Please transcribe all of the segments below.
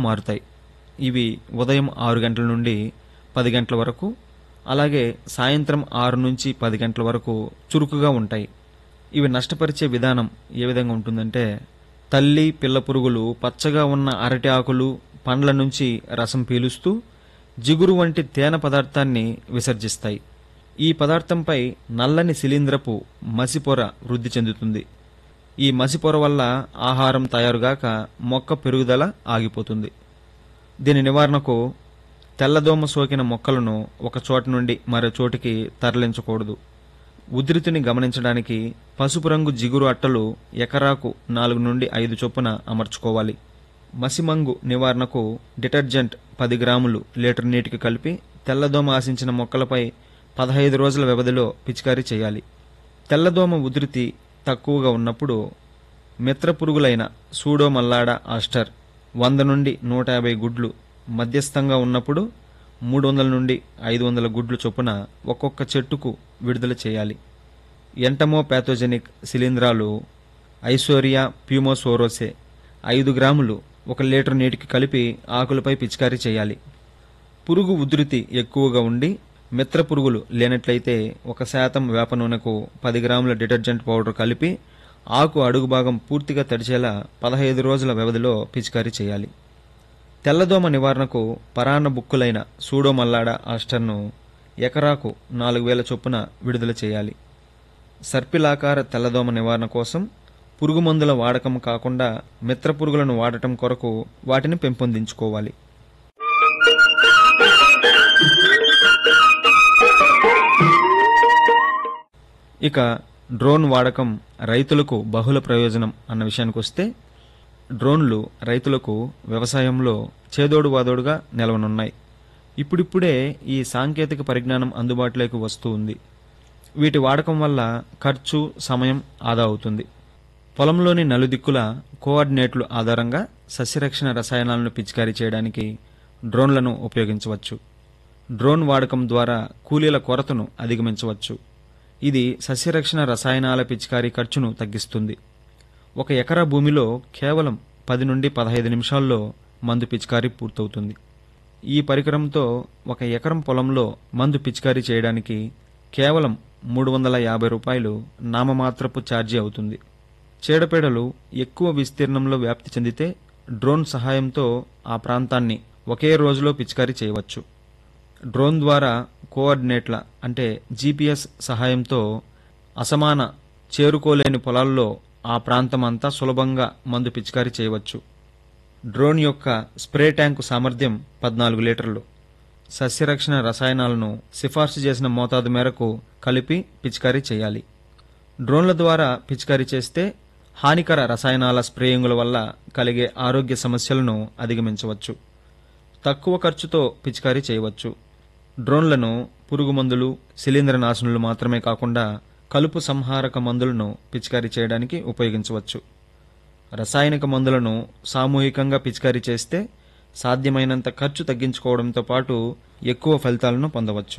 మారుతాయి ఇవి ఉదయం ఆరు గంటల నుండి పది గంటల వరకు అలాగే సాయంత్రం ఆరు నుంచి పది గంటల వరకు చురుకుగా ఉంటాయి ఇవి నష్టపరిచే విధానం ఏ విధంగా ఉంటుందంటే తల్లి పిల్ల పురుగులు పచ్చగా ఉన్న అరటి ఆకులు పండ్ల నుంచి రసం పీలుస్తూ జిగురు వంటి తేనె పదార్థాన్ని విసర్జిస్తాయి ఈ పదార్థంపై నల్లని శిలీంద్రపు మసిపొర వృద్ధి చెందుతుంది ఈ మసిపొర వల్ల ఆహారం తయారుగాక మొక్క పెరుగుదల ఆగిపోతుంది దీని నివారణకు తెల్లదోమ సోకిన మొక్కలను ఒక చోట నుండి మరో చోటికి తరలించకూడదు ఉధృతిని గమనించడానికి పసుపు రంగు జిగురు అట్టలు ఎకరాకు నాలుగు నుండి ఐదు చొప్పున అమర్చుకోవాలి మసిమంగు నివారణకు డిటర్జెంట్ పది గ్రాములు లీటర్ నీటికి కలిపి తెల్లదోమ ఆశించిన మొక్కలపై పదహైదు రోజుల వ్యవధిలో పిచికారీ చేయాలి తెల్లదోమ ఉధృతి తక్కువగా ఉన్నప్పుడు మిత్ర పురుగులైన సూడోమల్లాడ ఆస్టర్ వంద నుండి నూట యాభై గుడ్లు మధ్యస్థంగా ఉన్నప్పుడు మూడు వందల నుండి ఐదు వందల గుడ్లు చొప్పున ఒక్కొక్క చెట్టుకు విడుదల చేయాలి ఎంటమో ప్యాథోజెనిక్ శిలీంధ్రాలు ఐసోరియా ప్యూమోసోరోసే ఐదు గ్రాములు ఒక లీటర్ నీటికి కలిపి ఆకులపై పిచికారీ చేయాలి పురుగు ఉధృతి ఎక్కువగా ఉండి మిత్ర పురుగులు లేనట్లయితే ఒక శాతం వేప నూనెకు పది గ్రాముల డిటర్జెంట్ పౌడర్ కలిపి ఆకు అడుగు భాగం పూర్తిగా తడిచేలా పదహైదు రోజుల వ్యవధిలో పిచికారీ చేయాలి తెల్లదోమ నివారణకు పరాన్న బుక్కులైన సూడోమల్లాడ ఆస్టర్ను ఎకరాకు నాలుగు వేల చొప్పున విడుదల చేయాలి సర్పిలాకార తెల్లదోమ నివారణ కోసం పురుగు మందుల వాడకం కాకుండా మిత్ర పురుగులను వాడటం కొరకు వాటిని పెంపొందించుకోవాలి ఇక డ్రోన్ వాడకం రైతులకు బహుళ ప్రయోజనం అన్న విషయానికి వస్తే డ్రోన్లు రైతులకు వ్యవసాయంలో చేదోడు వాదోడుగా నిలవనున్నాయి ఇప్పుడిప్పుడే ఈ సాంకేతిక పరిజ్ఞానం అందుబాటులోకి వస్తూ ఉంది వీటి వాడకం వల్ల ఖర్చు సమయం ఆదా అవుతుంది పొలంలోని నలుదిక్కుల కోఆర్డినేట్లు ఆధారంగా సస్యరక్షణ రసాయనాలను పిచికారీ చేయడానికి డ్రోన్లను ఉపయోగించవచ్చు డ్రోన్ వాడకం ద్వారా కూలీల కొరతను అధిగమించవచ్చు ఇది సస్యరక్షణ రసాయనాల పిచికారీ ఖర్చును తగ్గిస్తుంది ఒక ఎకరా భూమిలో కేవలం పది నుండి పదహైదు నిమిషాల్లో మందు పిచికారీ పూర్తవుతుంది ఈ పరికరంతో ఒక ఎకరం పొలంలో మందు పిచికారీ చేయడానికి కేవలం మూడు వందల యాభై రూపాయలు నామమాత్రపు ఛార్జీ అవుతుంది చీడపీడలు ఎక్కువ విస్తీర్ణంలో వ్యాప్తి చెందితే డ్రోన్ సహాయంతో ఆ ప్రాంతాన్ని ఒకే రోజులో పిచికారీ చేయవచ్చు డ్రోన్ ద్వారా కోఆర్డినేట్ల అంటే జీపీఎస్ సహాయంతో అసమాన చేరుకోలేని పొలాల్లో ఆ ప్రాంతమంతా సులభంగా మందు పిచికారీ చేయవచ్చు డ్రోన్ యొక్క స్ప్రే ట్యాంకు సామర్థ్యం పద్నాలుగు లీటర్లు సస్యరక్షణ రసాయనాలను సిఫార్సు చేసిన మోతాదు మేరకు కలిపి పిచికారీ చేయాలి డ్రోన్ల ద్వారా పిచికారీ చేస్తే హానికర రసాయనాల స్ప్రేయింగుల వల్ల కలిగే ఆరోగ్య సమస్యలను అధిగమించవచ్చు తక్కువ ఖర్చుతో పిచికారీ చేయవచ్చు డ్రోన్లను పురుగు మందులు శిలీంద్ర నాశనులు మాత్రమే కాకుండా కలుపు సంహారక మందులను పిచికారీ చేయడానికి ఉపయోగించవచ్చు రసాయనిక మందులను సామూహికంగా పిచికారీ చేస్తే సాధ్యమైనంత ఖర్చు తగ్గించుకోవడంతో పాటు ఎక్కువ ఫలితాలను పొందవచ్చు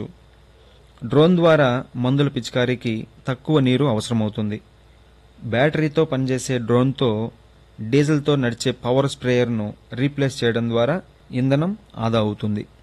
డ్రోన్ ద్వారా మందుల పిచికారీకి తక్కువ నీరు అవసరమవుతుంది బ్యాటరీతో పనిచేసే డ్రోన్తో డీజిల్తో నడిచే పవర్ స్ప్రేయర్ను రీప్లేస్ చేయడం ద్వారా ఇంధనం ఆదా అవుతుంది